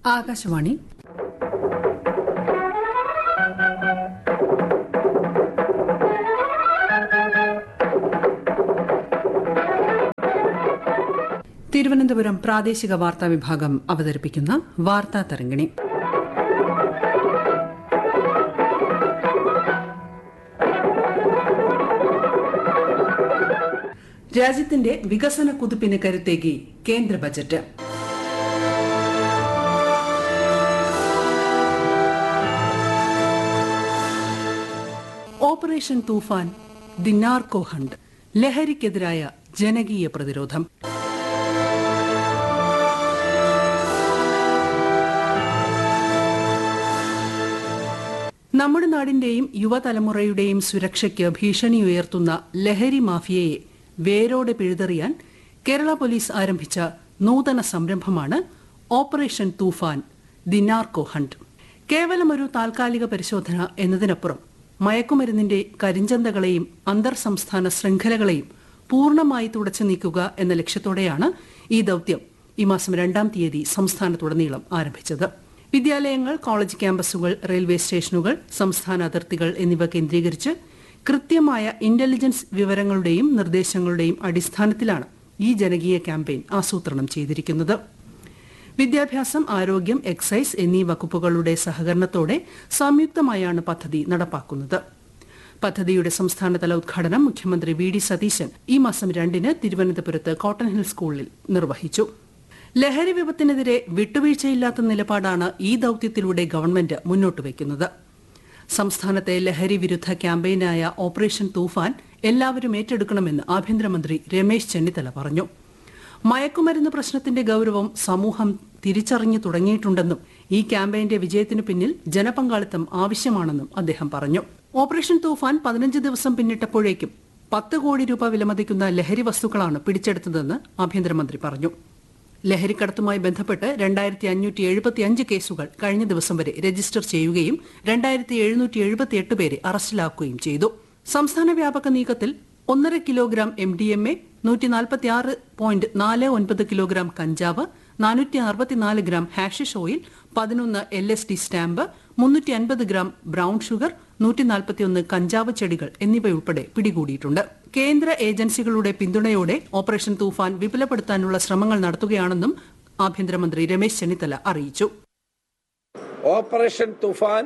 ആകാശവാണി തിരുവനന്തപുരം പ്രാദേശിക വാർത്താ വിഭാഗം അവതരിപ്പിക്കുന്ന വാർത്താ തരംഗിണി രാജ്യത്തിന്റെ വികസന കുതിപ്പിന് കരുത്തേകി കേന്ദ്ര budget operation Toofan the narco hunt ലഹരിക്കെതിരായ ജനകീയ പ്രതിരോധം നമ്മുടെ നാടിന്റെയും യുവതലമുറയുടെയും സുരക്ഷയ്ക്ക് ഭീഷണി ഉയർത്തുന്ന ലഹരി മാഫിയയെ വേരോടെ പിഴുതെറിയാൻ കേരള പോലീസ് ആരംഭിച്ച നൂതന സംരംഭമാണ് operation Toofan the narco hunt കേവലം ഒരു താൽക്കാലിക പരിശോധന എന്നതിനപ്പുറം മയക്കുമരുന്നിന്റെ കരിഞ്ചന്തകളെയും അന്തർ സംസ്ഥാന ശൃംഖലകളെയും പൂർണ്ണമായി തുടച്ചു നീക്കുക എന്ന ലക്ഷ്യത്തോടെയാണ് ഈ ദൌത്യം ഈ മാസം രണ്ടാം തീയതി സംസ്ഥാനത്തുടനീളം ആരംഭിച്ചത് വിദ്യാലയങ്ങൾ കോളേജ് ക്യാമ്പസുകൾ റെയിൽവേ സ്റ്റേഷനുകൾ സംസ്ഥാന അതിർത്തികൾ എന്നിവ കേന്ദ്രീകരിച്ച് കൃത്യമായ ഇന്റലിജൻസ് വിവരങ്ങളുടെയും നിർദ്ദേശങ്ങളുടെയും അടിസ്ഥാനത്തിലാണ് ഈ ജനകീയ ക്യാമ്പയിൻ ആസൂത്രണം ചെയ്തിരിക്കുന്നത് വിദ്യാഭ്യാസം ആരോഗ്യം എക്സൈസ് എന്നീ വകുപ്പുകളുടെ സഹകരണത്തോടെ സംയുക്തമായാണ് പദ്ധതി നടപ്പാക്കുന്നത് പദ്ധതിയുടെ സംസ്ഥാനതല ഉദ്ഘാടനം മുഖ്യമന്ത്രി വി ഡി സതീശൻ ഈ മാസം രണ്ടിന് തിരുവനന്തപുരത്ത് കോട്ടൺ ഹിൽ സ്കൂളിൽ നിർവഹിച്ചു ലഹരി വിപത്തിനെതിരെ വിട്ടുവീഴ്ചയില്ലാത്ത നിലപാടാണ് ഈ ദൌത്യത്തിലൂടെ ഗവൺമെന്റ് മുന്നോട്ട് വയ്ക്കുന്നത് സംസ്ഥാനത്തെ ലഹരി വിരുദ്ധ ക്യാമ്പയിനായ ഓപ്പറേഷൻ തൂഫാൻ എല്ലാവരും ഏറ്റെടുക്കണമെന്ന് ആഭ്യന്തരമന്ത്രി രമേശ് ചെന്നിത്തല പറഞ്ഞു മയക്കുമരുന്ന് പ്രശ്നത്തിന്റെ ഗൌരവം സമൂഹം തിരിച്ചറിഞ്ഞു തുടങ്ങിയിട്ടുണ്ടെന്നും ഈ ക്യാമ്പയിന്റെ വിജയത്തിനു പിന്നിൽ ജനപങ്കാളിത്തം ആവശ്യമാണെന്നും അദ്ദേഹം പറഞ്ഞു ഓപ്പറേഷൻ തൂഫാൻ പതിനഞ്ച് ദിവസം പിന്നിട്ടപ്പോഴേക്കും പത്ത് കോടി രൂപ വിലമതിക്കുന്ന ലഹരി വസ്തുക്കളാണ് പിടിച്ചെടുത്തതെന്ന് ആഭ്യന്തരമന്ത്രി പറഞ്ഞു ലഹരിക്കടത്തുമായി ബന്ധപ്പെട്ട് രണ്ടായിരത്തി അഞ്ഞൂറ്റി എഴുപത്തിയഞ്ച് കേസുകൾ കഴിഞ്ഞ ദിവസം വരെ രജിസ്റ്റർ ചെയ്യുകയും രണ്ടായിരത്തി എഴുന്നൂറ്റി എഴുപത്തിയെട്ട് പേരെ അറസ്റ്റിലാക്കുകയും ചെയ്തു സംസ്ഥാന വ്യാപക നീക്കത്തിൽ ഒന്നര kilogram M D M A നൂറ്റി നാൽപ്പത്തി ആറ് പോയിന്റ് നാല് ഒൻപത് കിലോഗ്രാം കഞ്ചാവ് നാനൂറ്റി അറുപത്തിനാല് ഗ്രാം ഹാഷിഷ് ഓയിൽ പതിനൊന്ന് എൽ എസ് ഡി സ്റ്റാമ്പ് മുന്നൂറ്റി അൻപത് ഗ്രാം ബ്രൌൺ ഷുഗർ നൂറ്റി നാൽപ്പത്തിയൊന്ന് കഞ്ചാവ് ചെടികൾ എന്നിവയുൾപ്പെടെ പിടികൂടിയിട്ടുണ്ട് കേന്ദ്ര ഏജൻസികളുടെ പിന്തുണയോടെ ഓപ്പറേഷൻ തൂഫാൻ വിപുലപ്പെടുത്താനുള്ള ശ്രമങ്ങൾ നടത്തുകയാണെന്നും ആഭ്യന്തരമന്ത്രി രമേശ് ചെന്നിത്തല അറിയിച്ചു operation Toofan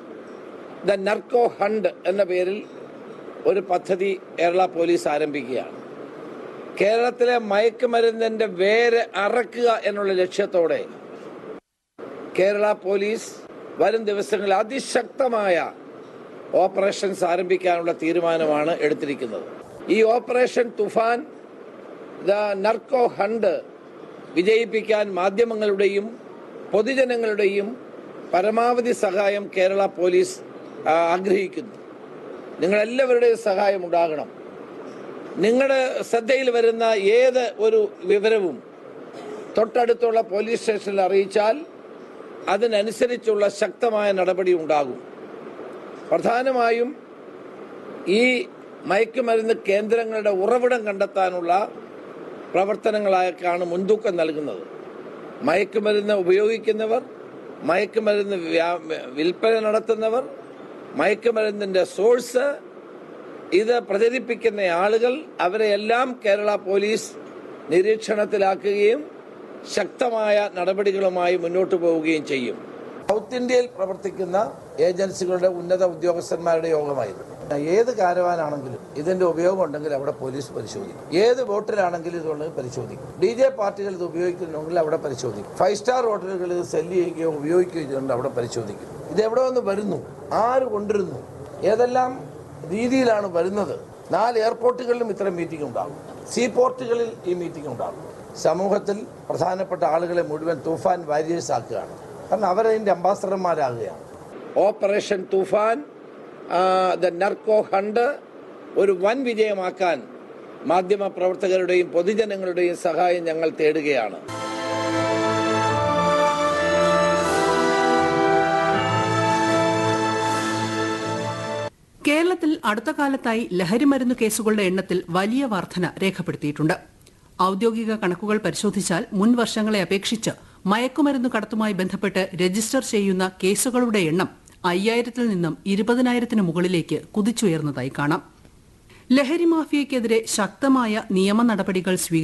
the narco hunt എന്ന പേരിൽ ഒരു പദ്ധതി കേരള പോലീസ് ആരംഭിക്കുകയാണ് കേരളത്തിലെ മയക്കുമരുന്നിന്റെ വേര് അറക്കുക എന്നുള്ള ലക്ഷ്യത്തോടെ കേരള പോലീസ് വരും ദിവസങ്ങളിൽ അതിശക്തമായ ഓപ്പറേഷൻസ് ആരംഭിക്കാനുള്ള തീരുമാനമാണ് എടുത്തിരിക്കുന്നത് ഈ operation Toofan the narco hunt വിജയിപ്പിക്കാൻ മാധ്യമങ്ങളുടെയും പൊതുജനങ്ങളുടെയും പരമാവധി സഹായം കേരള പോലീസ് ആ, ആഗ്രഹിക്കുന്നു നിങ്ങളെല്ലാവരുടെയും സഹായം ഉണ്ടാകണം നിങ്ങളുടെ ശ്രദ്ധയിൽ വരുന്ന ഏത് ഒരു വിവരവും തൊട്ടടുത്തുള്ള പോലീസ് സ്റ്റേഷനിൽ അറിയിച്ചാൽ അതിനനുസരിച്ചുള്ള ശക്തമായ നടപടി ഉണ്ടാകും പ്രധാനമായും ഈ മയക്കുമരുന്ന് കേന്ദ്രങ്ങളുടെ ഉറവിടം കണ്ടെത്താനുള്ള പ്രവർത്തനങ്ങളാണ് മുൻതൂക്കം നൽകുന്നത് മയക്കുമരുന്ന് ഉപയോഗിക്കുന്നവർ മയക്കുമരുന്ന് വ്യാ- വിൽപ്പന നടത്തുന്നവർ മയക്കുമരുന്നിന്റെ സോഴ്സ് ഇത് പ്രചരിപ്പിക്കുന്ന ആളുകൾ അവരെയെല്ലാം കേരള പോലീസ് നിരീക്ഷണത്തിലാക്കുകയും ശക്തമായ നടപടികളുമായി മുന്നോട്ട് പോവുകയും ചെയ്യും സൗത്ത് ഇന്ത്യയിൽ പ്രവർത്തിക്കുന്ന ഏജൻസികളുടെ ഉന്നത ഉദ്യോഗസ്ഥന്മാരുടെ യോഗമായിരുന്നു ഏത് കാരവാനാണെങ്കിലും ഇതിന്റെ ഉപയോഗം ഉണ്ടെങ്കിൽ അവിടെ പോലീസ് പരിശോധിക്കും ഏത് ബോട്ടിലാണെങ്കിലും ഇതുള്ളത് പരിശോധിക്കും ഡി ജെ പാർട്ടികൾ ഇത് ഉപയോഗിക്കുന്നുണ്ടെങ്കിൽ അവിടെ പരിശോധിക്കും ഫൈവ് സ്റ്റാർ ഹോട്ടലുകൾ ഇത് സെല്ല് ചെയ്യുകയോ ഉപയോഗിക്കുകയോ ചെയ്യുന്നുണ്ട് അവിടെ പരിശോധിക്കും ഇത് എവിടെ നിന്ന് വരുന്നു ആര് കൊണ്ടിരുന്നു ഏതെല്ലാം രീതിയിലാണ് വരുന്നത് നാല് എയർപോർട്ടുകളിലും ഇത്തരം മീറ്റിംഗ് ഉണ്ടാകും സീ പോർട്ടുകളിൽ ഈ മീറ്റിംഗ് ഉണ്ടാകും സമൂഹത്തിൽ പ്രധാനപ്പെട്ട ആളുകളെ മുഴുവൻ തൂഫാൻ വാരിയേഴ്സ് ആക്കുകയാണ് കാരണം അവരതിന്റെ അംബാസഡർമാരാകുകയാണ് operation Toofan the narco hunt ഒരു വൻ വിജയമാക്കാൻ മാധ്യമ പ്രവർത്തകരുടെയും പൊതുജനങ്ങളുടെയും സഹായം ഞങ്ങൾ തേടുകയാണ് കേരളത്തിൽ അടുത്ത കാലത്തായി ലഹരിമരുന്ന് കേസുകളുടെ എണ്ണത്തിൽ വലിയ വർധന രേഖപ്പെടുത്തിയിട്ടുണ്ട് ഔദ്യോഗിക കണക്കുകൾ പരിശോധിച്ചാൽ മുൻ വർഷങ്ങളെ അപേക്ഷിച്ച് മയക്കുമരുന്ന് കടത്തുമായി ബന്ധപ്പെട്ട് രജിസ്റ്റർ ചെയ്യുന്ന കേസുകളുടെ എണ്ണം അയ്യായിരത്തിൽ നിന്നും ഇരുപതിനായിരത്തിന് മുകളിലേക്ക് കുതിച്ചുയർന്നതായി കാണാം ലഹരി മാഫിയയ്ക്കെതിരെ ശക്തമായ നിയമ നടപടികൾ സ്വീകരിച്ചു